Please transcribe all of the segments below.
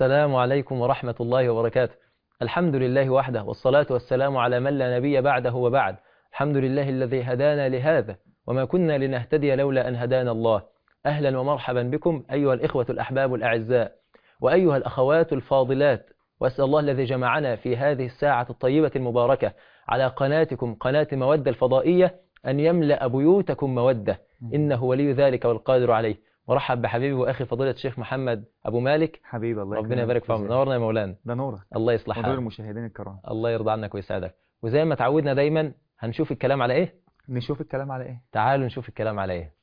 السلام عليكم ورحمة الله وبركاته الحمد لله وحده والصلاة والسلام على من لا نبي بعده وبعد الحمد لله الذي هدانا لهذا وما كنا لنهتدي لولا أن هدانا الله أهلا ومرحبا بكم أيها الإخوة الأحباب الأعزاء وأيها الأخوات الفاضلات وأسأل الله الذي جمعنا في هذه الساعة الطيبة المباركة على قناتكم قناة مودة الفضائية أن يملأ بيوتكم مودة إنه ولي ذلك والقادر عليه مرحب بحبيبي وأخي فضيلة الشيخ محمد أبو مالك حبيبي الله ربنا يكرمك. يبارك في عمرك نورنا يا مولانا ده نورك الله يصلح حضور حالك المشاهدين الكرام الله يرضى عنك ويسعدك وزي ما تعودنا دايما هنشوف الكلام على ايه نشوف الكلام على ايه تعالوا نشوف الكلام على ايه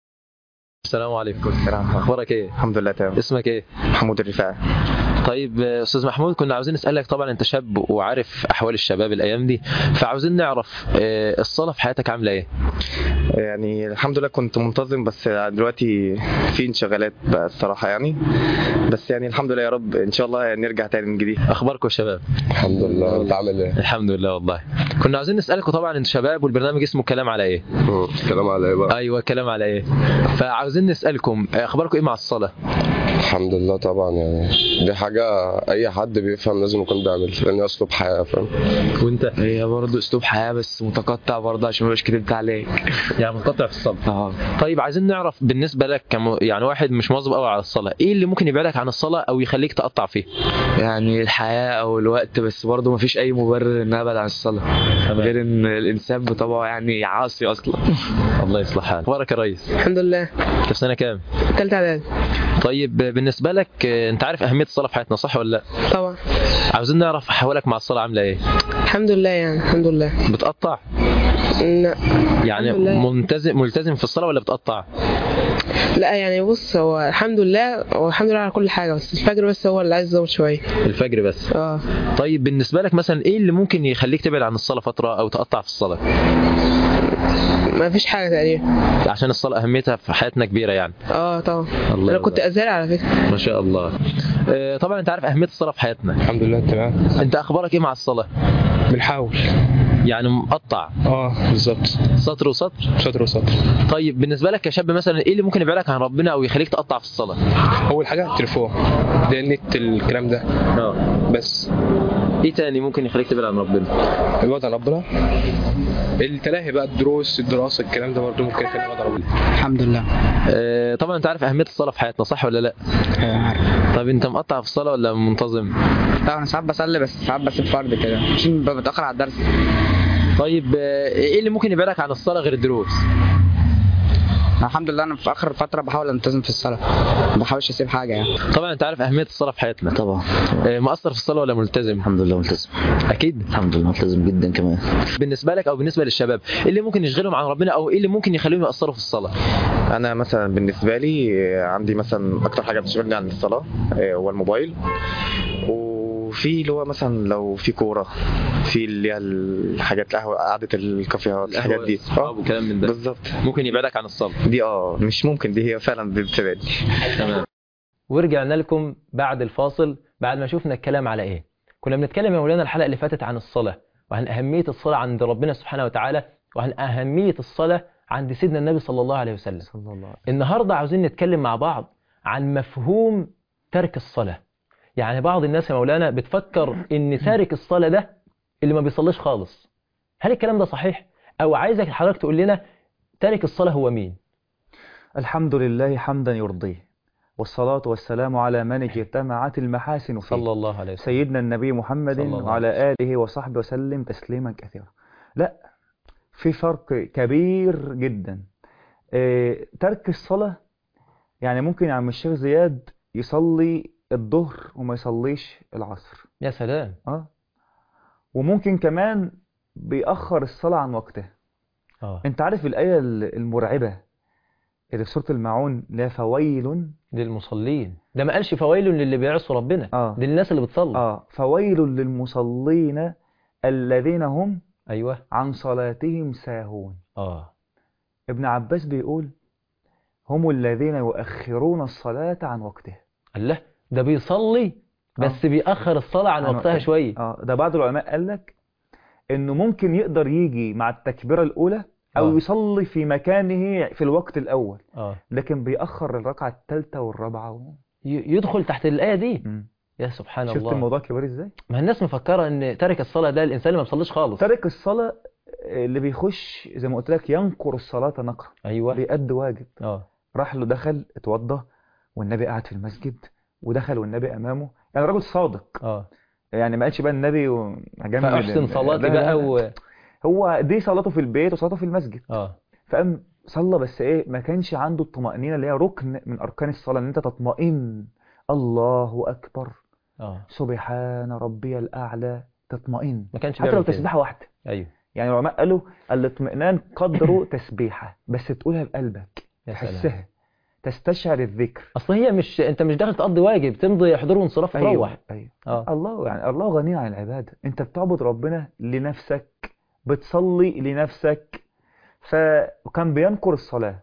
السلام عليكم السلام اخبارك ايه الحمد لله تمام اسمك ايه محمود الرفاعي طيب آه، استاذ محمود كنا عاوزين نسالك طبعا انت شاب وعارف احوال الشباب الايام دي فعاوزين نعرف آه، الصلاه في حياتك عامله ايه يعني الحمد لله كنت منتظم بس دلوقتي في انشغالات بقى الصراحه يعني بس يعني الحمد لله يا رب ان شاء الله نرجع تاني من جديد اخباركم يا شباب الحمد لله انت عامل ايه؟ الحمد لله والله كنا عاوزين نسالكم طبعا انتوا شباب والبرنامج اسمه كلام على ايه مم. الكلام على ايه بقى؟ ايوه كلام على ايه فعاوزين نسالكم آه، اخباركم ايه مع الصلاه الحمد لله طبعا يعني دي حاجة أي حد بيفهم لازم يكون بيعمل لأن أسلوب حياة فاهم؟ وانت هي برضه اسلوب حياه بس متقطع برضه عشان ما يبقاش كدبت عليك يعني منقطع في الصلاه اه طيب عايزين نعرف بالنسبه لك كم يعني واحد مش مواظب قوي على الصلاه ايه اللي ممكن يبعدك عن الصلاه او يخليك تقطع فيه يعني الحياه او الوقت بس برضه ما فيش اي مبرر ان ابعد عن الصلاه غير ان الانسان بطبعه يعني عاصي اصلا الله يصلح حالك اخبارك يا ريس الحمد لله انت في سنه كام تالتة اعدادي طيب بالنسبه لك آه، انت عارف اهميه الصلاه في حياتنا صح ولا لا طبعا عاوزين نعرف احوالك مع الصلاه عامله ايه الحمد لله يعني الحمد لله بتقطع لا يعني الحمد لله. ملتزم ملتزم في الصلاه ولا بتقطع لا يعني بص هو الحمد لله هو الحمد لله على كل حاجة بس الفجر بس هو اللي عايز يزود شوية الفجر بس اه طيب بالنسبه لك مثلا ايه اللي ممكن يخليك تبعد عن الصلاه فتره او تقطع في الصلاه ما فيش حاجة تقريبا عشان الصلاه اهميتها في حياتنا كبيره يعني اه طبعا الله انا يرضى. كنت ازهري على فكرة ما شاء الله آه، طبعا انت عارف اهميه الصلاه في حياتنا الحمد لله تمام انت اخبارك ايه مع الصلاه بنحاول يعني مقطع اه بالظبط سطر وسطر سطر وسطر طيب بالنسبه لك يا شاب مثلا ايه اللي ممكن يبعدك عن ربنا او يخليك تقطع في الصلاه اول حاجه التليفون ده النت الكلام ده اه بس ايه تاني ممكن يخليك تبعد عن ربنا الوضع عن ربنا التلاهي بقى الدروس الدراسه الكلام ده برضه ممكن يخلي الوضع عن ربنا الحمد لله آه، طبعا انت عارف اهميه الصلاه في حياتنا صح ولا لا آه، عارف طب انت مقطع في الصلاه ولا منتظم لا انا ساعات بصلي بس ساعات بسيب فرض كده عشان ببقى متاخر على الدرس طيب آه، ايه اللي ممكن يبعدك عن الصلاه غير الدروس أنا الحمد لله انا في اخر فتره بحاول انتظم في الصلاه ما بحاولش اسيب حاجه يعني طبعا انت عارف اهميه الصلاه في حياتنا طبعا آه، مقصر في الصلاه ولا ملتزم الحمد لله ملتزم اكيد الحمد لله ملتزم جدا كمان بالنسبه لك او بالنسبه للشباب ايه اللي ممكن يشغلهم عن ربنا او ايه اللي ممكن يخليهم يقصروا في الصلاه انا مثلا بالنسبه لي آه، عندي مثلا اكتر حاجه بتشغلني عن الصلاه آه، هو الموبايل وفي اللي هو مثلا لو في كوره في اللي هي الحاجات القهوه قعده الكافيهات الحاجات دي الصحاب وكلام من ده بالظبط ممكن يبعدك عن الصلاه دي اه مش ممكن دي هي فعلا بتبعدني تمام ورجعنا لكم بعد الفاصل بعد ما شفنا الكلام على ايه كنا بنتكلم يا مولانا الحلقه اللي فاتت عن الصلاه وعن اهميه الصلاه عند ربنا سبحانه وتعالى وعن اهميه الصلاه عند سيدنا النبي صلى الله عليه وسلم صلى الله عليه وسلم النهارده عاوزين نتكلم مع بعض عن مفهوم ترك الصلاه يعني بعض الناس يا مولانا بتفكر ان تارك الصلاه ده اللي ما بيصليش خالص هل الكلام ده صحيح او عايزك حضرتك تقول لنا تارك الصلاه هو مين الحمد لله حمدا يرضيه والصلاة والسلام على من اجتمعت المحاسن فيه صلى الله عليه وسلم سيدنا النبي محمد صلى الله وعلى آله وصحبه وسلم تسليما كثيرا لا في فرق كبير جدا آه، ترك الصلاة يعني ممكن يا عم الشيخ زياد يصلي الظهر وما يصليش العصر يا سلام اه وممكن كمان بيأخر الصلاة عن وقتها اه انت عارف الآية المرعبة اللي في سورة الماعون لا فويل للمصلين ده ما قالش فويل للي بيعصوا ربنا اه دي الناس اللي بتصلي اه فويل للمصلين الذين هم ايوه عن صلاتهم ساهون اه ابن عباس بيقول هم الذين يؤخرون الصلاة عن وقتها الله ده بيصلي بس بيأخر الصلاة عن عن وقتها وقتها. شوية اه ده بعض العلماء قال لك انه ممكن يقدر يجي مع التكبيرة الأولى أو آه. يصلي في مكانه في الوقت الأول اه لكن بيأخر الركعة الثالثة والرابعة و... ي- يدخل تحت الآية دي مم. يا سبحان شفت الله الموضوع كبير ازاي ما الناس مفكره ان تارك الصلاه ده الانسان اللي ما بيصليش خالص تارك الصلاة اللي بيخش زي ما قلت لك ينقر الصلاة نقرا ايوه بيأدي واجب اه راح له دخل اتوضى والنبي قاعد في المسجد ودخل والنبي امامه يعني راجل صادق اه يعني ما قالش بقى النبي وهجمل فاحسن صلاتي بقى و... هو دي صلاته في البيت وصلاته في المسجد اه فقام صلى بس ايه ما كانش عنده الطمأنينة اللي هي ركن من اركان الصلاة ان انت تطمئن الله اكبر اه سبحان ربي الاعلى تطمئن ما كانش حتى لو بيعمل كده. تسبيحة واحدة ايوه يعني العلماء قالوا الاطمئنان قدره تسبيحة بس تقولها بقلبك يا سلام تحسها تستشعر الذكر اصل هي مش انت مش داخل تقضي واجب تمضي حضور وانصراف ايوه وتروح ايوه اه الله يعني الله غني عن العبادة انت بتعبد ربنا لنفسك بتصلي لنفسك فكان بينكر الصلاة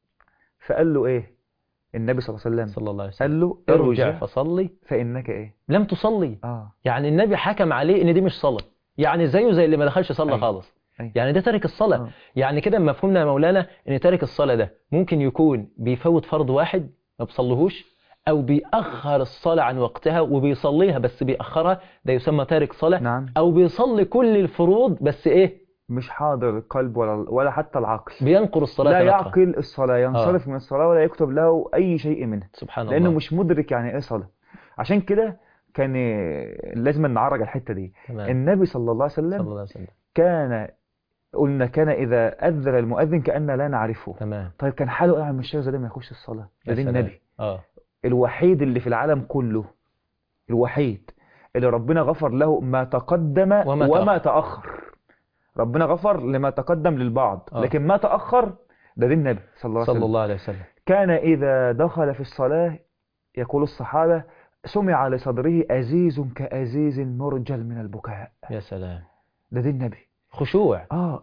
فقال له ايه النبي صلى الله عليه وسلم صلى الله عليه وسلم قال له ارجع ارجع فصلي فإنك ايه لم تصلي اه يعني النبي حكم عليه ان دي مش صلاه يعني زيه زي اللي ما دخلش صلى أيوة. خالص أيوة. يعني ده تارك الصلاه آه. يعني كده مفهومنا يا مولانا ان تارك الصلاه ده ممكن يكون بيفوت فرض واحد ما بيصليهوش او بيأخر الصلاه عن وقتها وبيصليها بس بيأخرها ده يسمى تارك صلاه نعم او بيصلي كل الفروض بس ايه مش حاضر القلب ولا ولا حتى العقل بينقر الصلاه لا نقرا. يعقل الصلاة ينصرف من الصلاة ولا يكتب له أي شيء منها سبحان لأنه الله مش مدرك يعني إيه صلاة عشان كده كان آه، لازم نعرج الحتة دي تمام النبي صلى الله عليه صلى وسلم الله عليه وسلم كان قلنا كان إذا أذن المؤذن كأن لا نعرفه تمام طيب كان حاله إيه يا عم الشيخ زي ده ما يخش الصلاة ده يا دي سلام. النبي اه الوحيد اللي في العالم كله الوحيد اللي ربنا غفر له ما تقدم وما وما, تأخر. تأخر ربنا غفر لما تقدم للبعض آه. لكن ما تأخر ده دي النبي صلى الله عليه صلى وسلم الله عليه وسلم كان إذا دخل في الصلاة يقول الصحابة سمع لصدره أزيز كأزيز مرجل من البكاء يا سلام ده دي النبي خشوع آه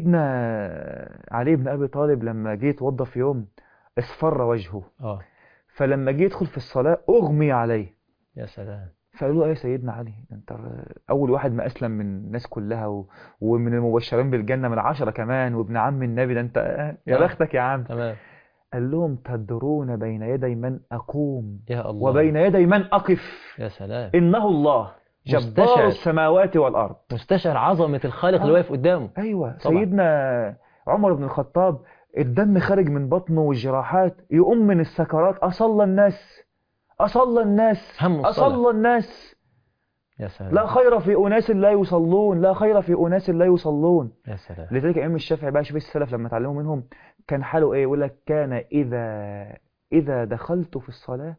سيدنا علي بن أبي طالب لما جه يتوضى في يوم اصفر وجهه اه فلما جه يدخل في الصلاة أغمي عليه يا سلام فقالوا له ايه يا سيدنا علي ده انت اول واحد ما اسلم من الناس كلها و... ومن المبشرين بالجنه من العشره كمان وابن عم النبي ده انت يا آه. بختك يا عم تمام قال لهم تدرون بين يدي من اقوم يا الله وبين يدي من اقف يا سلام انه الله جبار مستشعر. السماوات والارض مستشعر عظمة الخالق اللي آه. واقف قدامه ايوه طبعا. سيدنا عمر بن الخطاب الدم خارج من بطنه والجراحات يقوم من السكرات اصلى الناس اصلى الناس هم الصلاة. اصلى الناس يا سلام لا خير في أناس لا يصلون لا خير في أناس لا يصلون يا سلام لذلك الإمام الشافعي بقى شوف السلف لما اتعلموا منهم كان حاله إيه يقول لك كان إذا إذا دخلت في الصلاة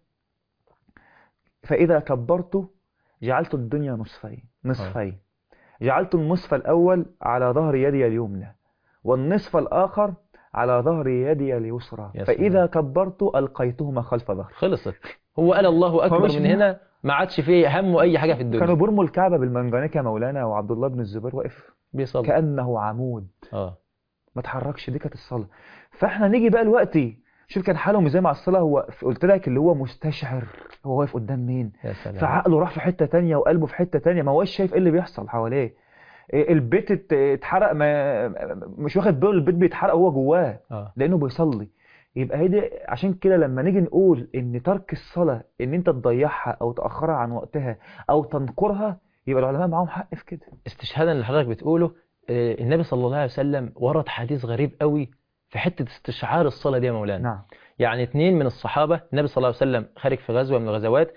فإذا كبرت جعلت الدنيا نصفين نصفين جعلت النصف الأول على ظهر يدي اليمنى والنصف الآخر على ظهر يدي اليسرى يا فإذا كبرت ألقيتهما خلف ظهري خلصت هو قال الله أكبر مش من هنا ما عادش فيه همه أي حاجة في كانوا الدنيا بيرموا الكعبة بالمنجنيق يا مولانا وعبد الله بن الزبير واقف بيصلي كأنه عمود اه ما تحركش دي كانت الصلاة فاحنا نيجي بقى دلوقتي شوف كان حالهم ازاي مع الصلاة هو قلت لك اللي هو مستشعر هو واقف قدام مين يا سلام فعقله راح في حتة تانية وقلبه في حتة تانية ما هوش شايف ايه اللي بيحصل حواليه إيه البيت ات- اتحرق ما مش واخد باله البيت بيتحرق هو جواه اه لانه بيصلي يبقى هي دي عشان كده لما نيجي نقول ان ترك الصلاة ان انت تضيعها او تأخرها عن وقتها او تنكرها يبقى العلماء معاهم حق في كده استشهادا اللي حضرتك بتقوله آه، النبي صلى الله عليه وسلم ورد حديث غريب قوي في حتة استشعار الصلاة دي يا مولانا نعم يعني اتنين من الصحابة النبي صلى الله عليه وسلم خارج في غزوة من الغزوات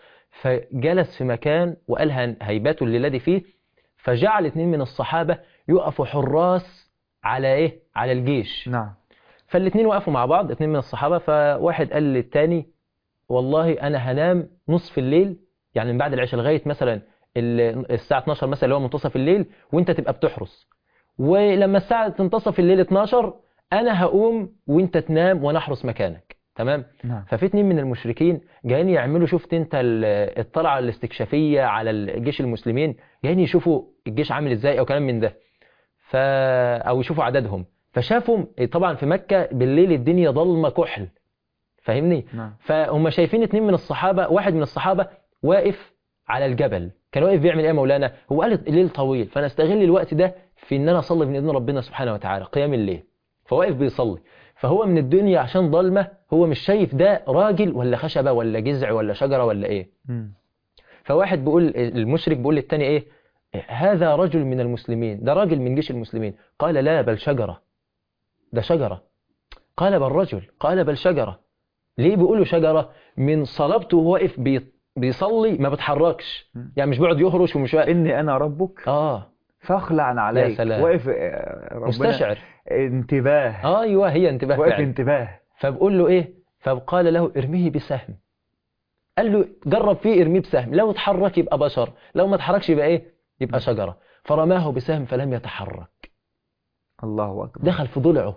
فجلس في مكان وقال هن- هيباتوا الليلة دي فيه فجعل اتنين من الصحابة يقفوا حراس على ايه على الجيش نعم فالاتنين وقفوا مع بعض اتنين من الصحابة فواحد قال للتاني والله انا هنام نصف الليل يعني من بعد العشاء لغاية مثلا ال- الساعة 12 مثلا اللي هو منتصف الليل وانت تبقى بتحرس ولما الساعة تنتصف الليل 12 انا هقوم وانت تنام وانا احرس مكانك تمام نعم ففي اتنين من المشركين جايين يعملوا شفت انت ال- الطلعة الاستكشافية على الجيش المسلمين جايين يشوفوا الجيش عامل ازاي او كلام من ده ف او يشوفوا عددهم فشافوا طبعا في مكة بالليل الدنيا ضلمة كحل فاهمني نعم فهم شايفين اتنين من الصحابة واحد من الصحابة واقف على الجبل كان واقف بيعمل ايه يا مولانا هو قال الليل طويل فانا استغل الوقت ده في ان انا اصلي من اذن ربنا سبحانه وتعالى قيام الليل فواقف بيصلي فهو من الدنيا عشان ضلمة هو مش شايف ده راجل ولا خشبة ولا جذع ولا شجرة ولا ايه مم. فواحد بيقول المشرك بيقول للتاني ايه هذا رجل من المسلمين ده راجل من جيش المسلمين قال لا بل شجرة ده شجرة قال بل رجل قال بل شجرة ليه بيقولوا شجرة من صلابته وهو واقف بي- بيصلي ما بتحركش مم. يعني مش بيقعد يهرش ومش واقف اني انا ربك اه فاخلع عليك سلام. واقف آه، ربنا مستشعر انتباه ايوه هي انتباه واقف فعلا انتباه فبقول له ايه فقال له ارميه بسهم قال له جرب فيه ارميه بسهم لو اتحرك يبقى بشر لو ما اتحركش يبقى ايه يبقى شجرة فرماه بسهم فلم يتحرك الله اكبر دخل في ضلعه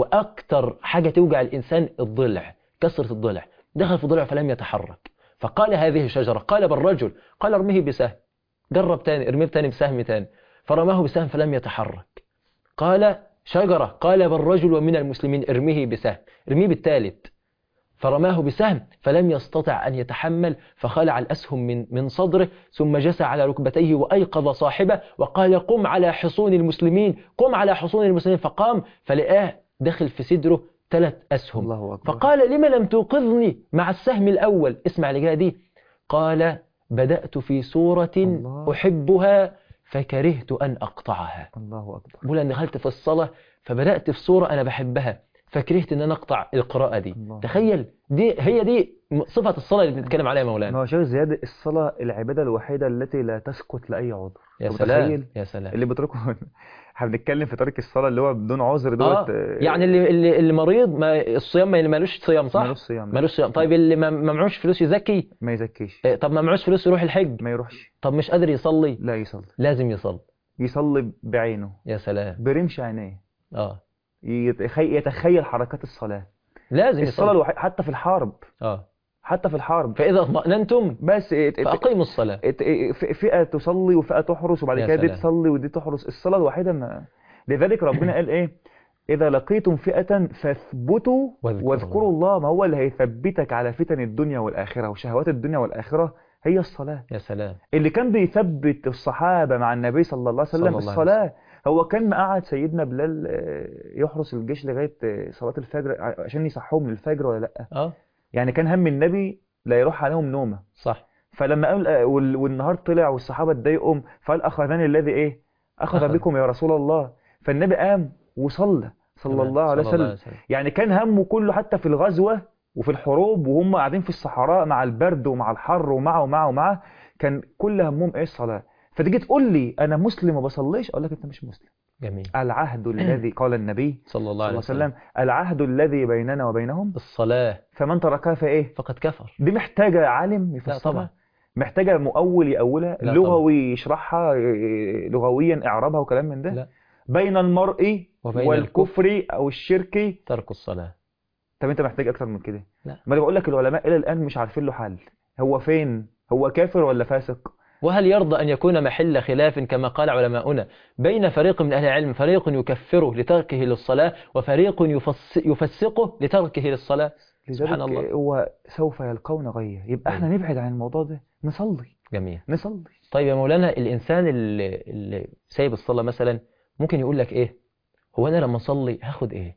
واكتر حاجة توجع الانسان الضلع كسرة الضلع دخل في ضلعه فلم يتحرك فقال هذه شجرة قال بل رجل قال ارميه بسهم جرب تاني ارميه تاني بسهم تاني فرماه بسهم فلم يتحرك قال شجرة قال بل رجل ومن المسلمين ارميه بسهم ارميه بالثالث فرماه بسهم فلم يستطع أن يتحمل فخلع الأسهم من من صدره ثم جسى على ركبتيه وأيقظ صاحبه وقال قم على حصون المسلمين قم على حصون المسلمين فقام فلقاه دخل في صدره ثلاث أسهم الله اكبر فقال لما لم توقظني مع السهم الأول اسمع اللي دي قال بدأت في سورة الله. أحبها فكرهت أن أقطعها الله اكبر بقول أنا دخلت في الصلاة فبدأت في سورة أنا بحبها فكرهت ان انا اقطع القراءة دي الله. تخيل دي هي دي صفة الصلاة اللي بنتكلم عليها يا ما مولانا هو شيخ زياد الصلاة العبادة الوحيدة التي لا تسكت لأي عذر يا أنت سلام متخيل؟ يا سلام اللي بتركه احنا بنتكلم في ترك الصلاة اللي هو بدون عذر اه دوت آه، يعني اللي اللي, اللي مريض ما الصيام ما مالوش صيام صح مالوش صيام مالوش صيام طيب اللي ما ما معهوش فلوس يزكي ما يزكيش إيه، طب ما معهوش فلوس يروح الحج ما يروحش طب مش قادر يصلي لا يصلي لازم يصلي يصلي بعينه يا سلام برمش عينيه اه يتخيل, يتخيل حركات الصلاة لازم الصلاة يصلي الوحيدة حتى في الحرب اه حتى في الحرب فإذا اطمأننتم بس ات- ات- فأقيموا الصلاة ات- ف- فئة تصلي وفئة تحرس وبعد يا كده دي سلام. تصلي ودي تحرس الصلاة الوحيدة ما لذلك ربنا قال ايه إذا لقيتم فئة فاثبتوا واذكروا واذكروا الله ما هو اللي هيثبتك على فتن الدنيا والآخرة وشهوات الدنيا والآخرة هي الصلاة يا سلام اللي كان بيثبت الصحابة مع النبي صلى الله عليه صلى وسلم الله عليه الصلاة هو كان مقعد سيدنا بلال آه، يحرس الجيش لغاية آه، صلاة الفجر ع- عشان يصحوهم للفجر ولا لأ اه يعني كان هم النبي لا يروح عليهم نومة صح فلما قال آه، وال- والنهار طلع والصحابة اتضايقوا فقال أخذني الذي إيه أخذ أخذ. بكم يا رسول الله فالنبي قام وصلى صلى تمام. الله عليه صلى الله وسلم يعني كان همه كله حتى في الغزوة وفي الحروب وهم قاعدين في الصحراء مع البرد ومع الحر ومع ومع ومع كان كل همهم ايه الصلاة فتيجي تقول لي انا مسلم وما بصليش اقول لك انت مش مسلم جميل العهد الذي قال النبي صلى الله صلى عليه الله عليه وسلم وسلم العهد الذي بيننا وبينهم الصلاة فمن تركها فايه فقد كفر دي محتاجة عالم لا يفسرها طبعا محتاجة مؤول يأولها لا لغوي يشرحها إيه، لغويا إعرابها وكلام من ده لا. بين المرء وبين والكفر أو الشرك ترك الصلاة طب انت محتاج اكتر من كده لا. ما انا بقول لك العلماء الى الان مش عارفين له حل هو فين هو كافر ولا فاسق وهل يرضى أن يكون محل خلاف كما قال علماؤنا بين فريق من أهل العلم فريق يكفره لتركه للصلاة وفريق يفس يفسقه لتركه للصلاة سبحان لذلك الله. هو سوف يلقون غيه يبقى احنا نبعد عن الموضوع ده نصلي جميل نصلي طيب يا مولانا الإنسان اللي, اللي سايب الصلاة مثلا ممكن يقول لك إيه هو أنا لما أصلي هاخد إيه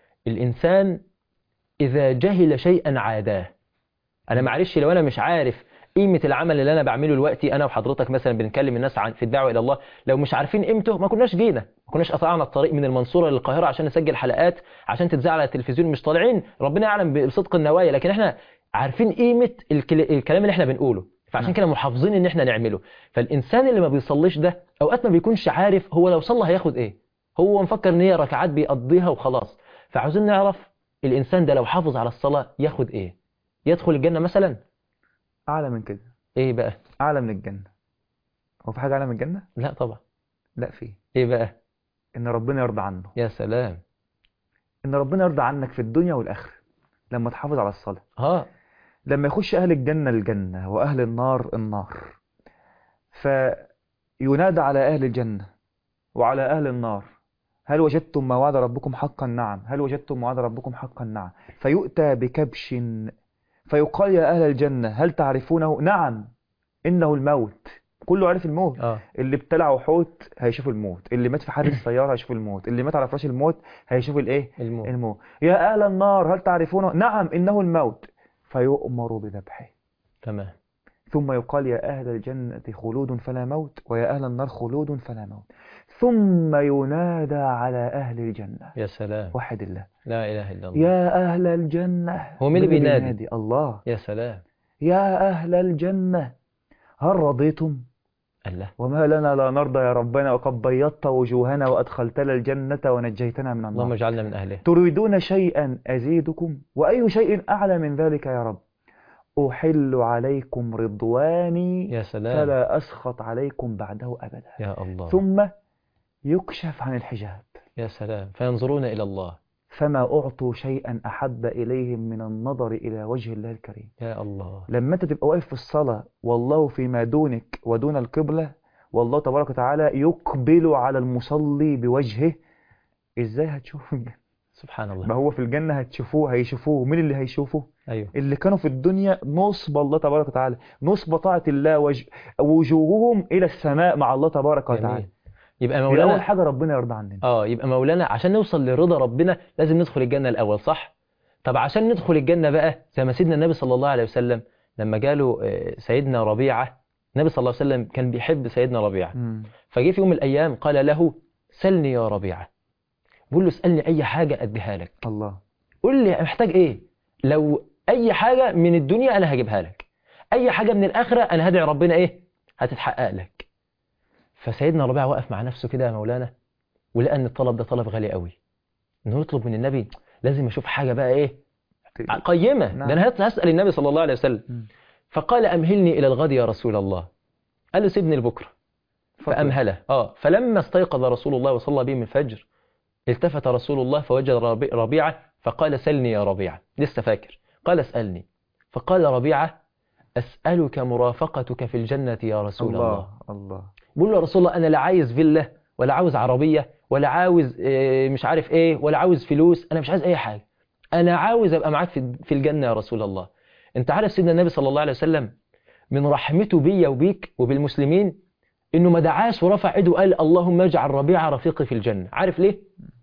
الإنسان إذا جهل شيئا عاداه أنا معلش لو أنا مش عارف قيمة العمل اللي أنا بعمله دلوقتي أنا وحضرتك مثلا بنكلم الناس عن في الدعوة إلى الله لو مش عارفين قيمته ما كناش جينا ما كناش قطعنا الطريق من المنصورة للقاهرة عشان نسجل حلقات عشان تتذاع على التلفزيون مش طالعين ربنا يعلم بصدق النوايا لكن احنا عارفين قيمة الكل- الكلام اللي احنا بنقوله فعشان نعم. كده محافظين ان احنا نعمله فالانسان اللي ما بيصليش ده اوقات ما بيكونش عارف هو لو صلى هياخد ايه هو مفكر ان هي ركعات بيقضيها وخلاص فعاوزين نعرف الانسان ده لو حافظ على الصلاة ياخد ايه يدخل الجنة مثلا اعلى من كده ايه بقى اعلى من الجنه هو في حاجه اعلى من الجنه لا طبعا لا في ايه بقى ان ربنا يرضى عنه يا سلام ان ربنا يرضى عنك في الدنيا والاخره لما تحافظ على الصلاه اه لما يخش أهل الجنة الجنة وأهل النار النار فينادى على أهل الجنة وعلى أهل النار هل وجدتم ما وعد ربكم حقا نعم هل وجدتم ما وعد ربكم حقا نعم فيؤتى بكبش فيقال يا أهل الجنة هل تعرفونه نعم إنه الموت كله عارف الموت اه اللي ابتلعه حوت هيشوف الموت اللي مات في حادث سيارة هيشوف الموت اللي مات على فراش الموت هيشوف الايه الموت الموت يا أهل النار هل تعرفونه نعم إنه الموت فيؤمر بذبحه تمام ثم يقال يا أهل الجنة خلود فلا موت ويا أهل النار خلود فلا موت ثم ينادى على أهل الجنة يا سلام وحد الله لا إله إلا الله يا أهل الجنة هو مين اللي بينادي؟ الله يا سلام يا أهل الجنة هل رضيتم الله وما لنا لا نرضى يا ربنا وقد بيضت وجوهنا وأدخلتنا الجنة ونجيتنا من اللهم النار اجعلنا من أهله تريدون شيئا أزيدكم وأي شيء أعلى من ذلك يا رب أحل عليكم رضواني يا سلام فلا أسخط عليكم بعده أبدا يا الله ثم يكشف عن الحجاب يا سلام فينظرون إلى الله فما أعطوا شيئا أحب إليهم من النظر إلى وجه الله الكريم يا الله لما أنت تبقى واقف في الصلاة والله فيما دونك ودون القبلة والله تبارك وتعالى يقبل على المصلي بوجهه إزاي هتشوف الجنة سبحان ما الله هو في الجنة هتشوفوه هيشوفوه مين اللي هيشوفه أيوه اللي كانوا في الدنيا نصب الله تبارك وتعالى نصب طاعة الله وج... وجوههم إلى السماء مع الله تبارك وتعالى جميل يبقى دي أول مولانا حاجة ربنا يرضى عننا اه يبقى مولانا عشان نوصل لرضا ربنا لازم ندخل الجنة الأول صح؟ طب عشان ندخل الجنة بقى زي ما سيدنا النبي صلى الله عليه وسلم لما جاله آه، سيدنا ربيعة النبي صلى الله عليه وسلم كان بيحب سيدنا ربيعة مم. فجه في يوم من الأيام قال له سلني يا ربيعة بقول له اسألني أي حاجة أديها لك الله قول لي محتاج إيه لو أي حاجة من الدنيا أنا هجيبها لك أي حاجة من الآخرة أنا هدعي ربنا إيه هتتحقق لك فسيدنا ربيعة وقف مع نفسه كده يا مولانا ولقى ان الطلب ده طلب غالي قوي انه يطلب من النبي لازم اشوف حاجه بقى ايه قيمه نعم. ده انا هت- هسال النبي صلى الله عليه وسلم مم. فقال امهلني الى الغد يا رسول الله قال له سيبني لبكره اتفضل. فامهله اه فلما استيقظ رسول الله وصلى بهم الفجر التفت رسول الله فوجد ربي- ربيعه فقال سلني يا ربيعه لسه فاكر قال اسالني فقال ربيعه اسالك مرافقتك في الجنه يا رسول الله, الله الله بقول له يا رسول الله انا لا عايز فيلا ولا عاوز عربيه ولا عاوز آه، مش عارف ايه ولا عاوز فلوس انا مش عايز اي حاجه انا عاوز ابقى معاك في في الجنه يا رسول الله انت عارف سيدنا النبي صلى الله عليه وسلم من رحمته بيا وبيك وبالمسلمين انه ما دعاش ورفع ايده وقال اللهم اجعل ربيع رفيقي في الجنه عارف ليه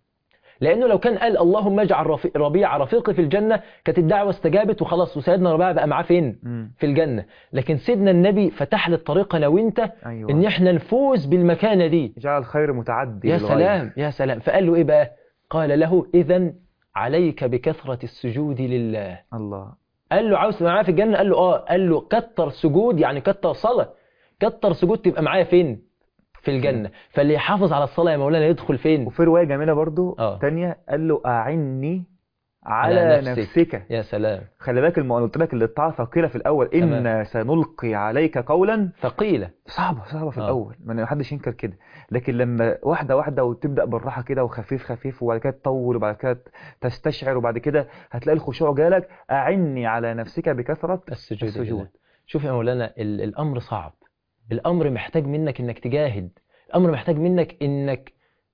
لانه لو كان قال اللهم اجعل رفي- ربيع رفيقي في الجنه كانت الدعوه استجابت وخلاص وسيدنا ربيع بقى معاه فين مم. في الجنه لكن سيدنا النبي فتح لي الطريق انا وانت أيوة ان احنا نفوز بالمكانه دي جعل الخير متعدي يا للغاية. سلام يا سلام فقال له ايه بقى قال له اذا عليك بكثره السجود لله الله قال له عاوز تبقى معايا في الجنه قال له اه قال له كتر سجود يعني كتر صلاه كتر سجود تبقى معايا فين في الجنه فاللي يحافظ على الصلاه يا مولانا يدخل فين وفي رواية جميلة برضو آه. تانية قال له أعني على, على نفسك. نفسك. نفسك يا سلام خلي بالك الم... أنا قلت لك اللي الطاعة ثقيلة في الأول تمام. إن سنلقي عليك قولا ثقيله صعبة صعبة في آه. الأول ما حدش ينكر كده لكن لما واحدة واحدة وتبدأ بالراحة كده وخفيف خفيف وبعد كده تطول وبعد كده تستشعر وبعد كده هتلاقي الخشوع جالك أعني على نفسك بكثرة السجود, السجود. لله. شوف يا مولانا ال- الامر صعب الامر محتاج منك انك تجاهد الامر محتاج منك انك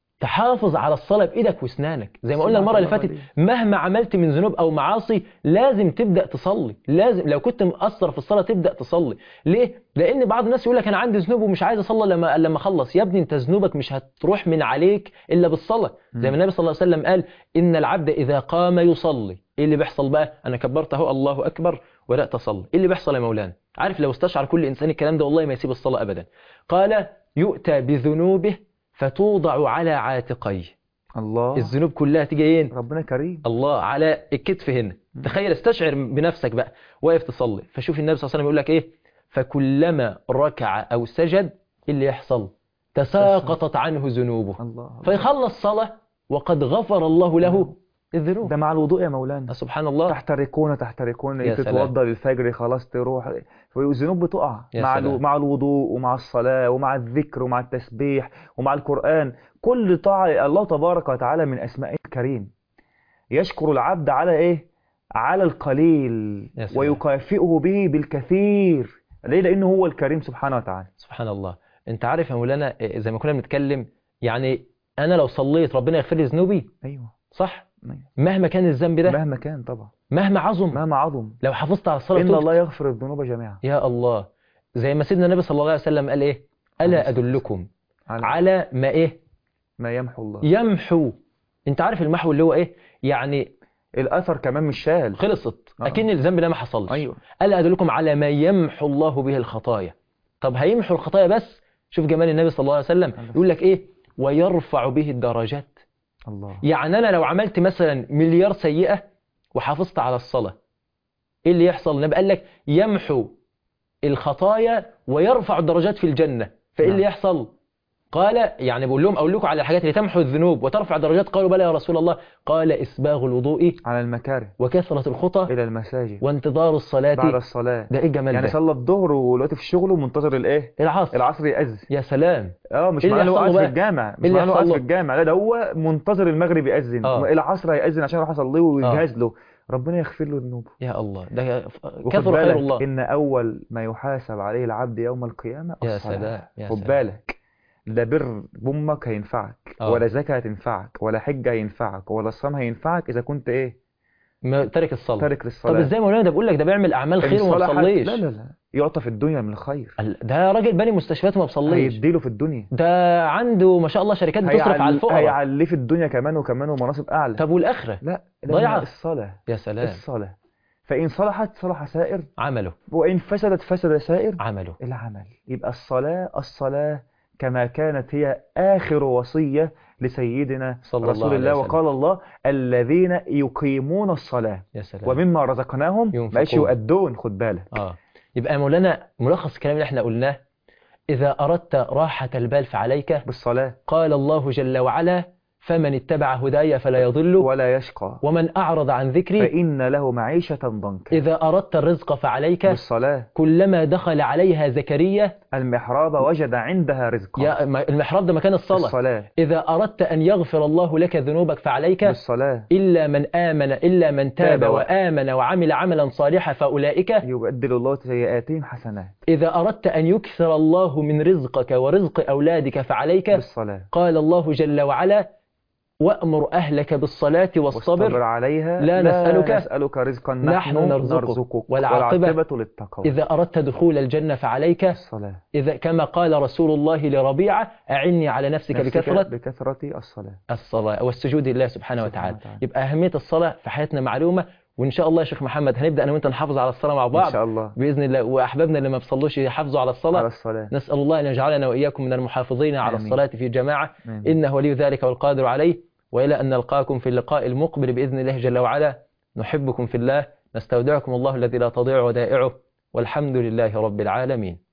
تحافظ على الصلاه بايدك واسنانك زي ما قلنا المره اللي فاتت مهما عملت من ذنوب او معاصي لازم تبدا تصلي لازم لو كنت مقصر في الصلاه تبدا تصلي ليه لان بعض الناس يقول لك انا عندي ذنوب ومش عايز اصلي لما لما اخلص يا ابني انت ذنوبك مش هتروح من عليك الا بالصلاه زي ما النبي صلى الله عليه وسلم قال ان العبد اذا قام يصلي ايه اللي بيحصل بقى انا كبرت اهو الله اكبر وبدات اصلي ايه اللي بيحصل يا مولانا عارف لو استشعر كل انسان الكلام ده والله ما يسيب الصلاه ابدا قال يؤتى بذنوبه فتوضع على عاتقيه الله الذنوب كلها تيجي ايه ربنا كريم الله على الكتف هنا تخيل استشعر بنفسك بقى واقف تصلي فشوف النبي صلى الله عليه وسلم يقول لك ايه فكلما ركع او سجد إيه اللي يحصل تساقطت عنه ذنوبه الله فيخلص صلاة وقد غفر الله له الذنوب ده مع الوضوء يا مولانا سبحان الله تحترقون تحترقون يا سلام. تتوضى للفجر خلاص تروح والذنوب بتقع يا مع سلام. الو... مع الوضوء ومع الصلاة ومع الذكر ومع التسبيح ومع القرآن كل طاعة الله تبارك وتعالى من أسمائه الكريم يشكر العبد على إيه على القليل يا سلام. ويكافئه به بالكثير ليه لأنه هو الكريم سبحانه وتعالى سبحان الله انت عارف يا مولانا إيه، زي ما كنا بنتكلم يعني انا لو صليت ربنا يغفر لي ذنوبي أيوه صح أيوه. مهما كان الذنب ده مهما كان طبعا مهما عظم مهما عظم لو حافظت على الصلاة إن تبت الله يغفر الذنوب جميعا يا الله زي ما سيدنا النبي صلى الله عليه وسلم قال ايه الا ادلكم على على ما ايه ما يمحو الله يمحو انت عارف المحو اللي هو ايه يعني الاثر كمان مش شال خلصت آه. اكن الذنب ده ما حصلش ايوه الا ادلكم على ما يمحو الله به الخطايا طب هيمحو الخطايا بس شوف جمال النبي صلى الله عليه وسلم يقول لك ايه ويرفع به الدرجات الله يعني انا لو عملت مثلا مليار سيئه وحافظت على الصلاه ايه اللي يحصل النبي قال لك يمحو الخطايا ويرفع الدرجات في الجنه فايه اللي نعم. يحصل قال يعني بقول لهم اقول لكم على الحاجات اللي تمحو الذنوب وترفع الدرجات قالوا بلى يا رسول الله قال اسباغ الوضوء على المكاره وكثره الخطى الى المساجد وانتظار الصلاه بعد الصلاه ده ايه الجمال يعني ده صلى الظهر ودلوقتي في شغله ومنتظر الايه العصر العصر يأذن يا سلام اه مش إيه اللي معناه هو يحصل له قاعد في بقى؟ الجامع مش إيه اللي معناه هو يحصل قاعد في له؟ الجامع لا ده هو منتظر المغرب يأذن آه. العصر هيأذن عشان اروح اصليه ويجهز له ربنا يغفر له ذنوبه يا الله ده وخد كثر خير بالك الله ان اول ما يحاسب عليه العبد يوم القيامه يا الصلاة. سلام يا خد سلام. بالك لا بر بامك هينفعك آه. ولا زكاه هتنفعك ولا حجه هينفعك ولا الصيام هينفعك اذا كنت ايه ما- تارك الصلاه تارك للصلاه طب ازاي مولانا ده بيقول لك ده بيعمل اعمال خير وما الصلاة حت- بيصليش لا لا لا يعطى في الدنيا من الخير ال- ده راجل باني مستشفيات وما بيصليش هيديله في الدنيا ده عنده ما شاء الله شركات بتصرف على هيعل- الفقراء هيعليه في الدنيا كمان وكمان ومناصب اعلى طب والاخره لا ضيعة. لما الصلاه يا سلام الصلاه فان صلحت صلح سائر عمله وان فسدت فسد سائر عمله العمل يبقى الصلاة الصلاة كما كانت هي آخر وصية لسيدنا صلى الله رسول عليه الله وسلم. وقال الله الذين يقيمون الصلاة يا سلام ومما رزقناهم ينفقون. ماشي يؤدون خد بالك اه يبقى يا مولانا ملخص الكلام اللي احنا قلناه اذا اردت راحه البال فعليك بالصلاة قال الله جل وعلا فمن اتبع هداي فلا يضل ولا يشقى ومن اعرض عن ذكري فإن له معيشة ضنكا اذا اردت الرزق فعليك بالصلاة كلما دخل عليها زكريا المحراب وجد عندها رزقا يا ما- المحراب ده مكان الصلاه بالصلاة إذا أردت أن يغفر الله لك ذنوبك فعليك بالصلاة إلا من آمن إلا من تاب تاب و- وآمن وعمل عملا صالحا فأولئك يبدل الله سيئاتهم حسنات إذا أردت أن يكثر الله من رزقك ورزق أولادك فعليك بالصلاة قال الله جل وعلا وأمر أهلك بالصلاة واصطبر والصبر عليها لا نسألك- نسألك رزقا نحن نحن نرزقك. نرزقك والعاقبة والعاقبة للتقوى إذا أردت دخول الجنة فعليك الصلاة إذا كما قال رسول الله لربيعة أعني على نفسك نفسك بكثرة بكثرة الصلاة الصلاة والسجود لله سبحانه سبحانه وتعالى وتعالى. يبقى أهمية الصلاة في حياتنا معلومة وإن شاء الله يا شيخ محمد هنبدأ أنا وأنت نحافظ على الصلاة مع إن بعض شاء الله بإذن الله وأحبابنا اللي ما بيصلوش يحافظوا على الصلاة على الصلاة نسأل الله أن يجعلنا وإياكم من المحافظين على آمين. الصلاة في جماعة آمين. إنه ولي ذلك والقادر عليه وإلى أن نلقاكم في اللقاء المقبل بإذن الله جل وعلا نحبكم في الله نستودعكم الله الذي لا تضيع ودائعه والحمد لله رب العالمين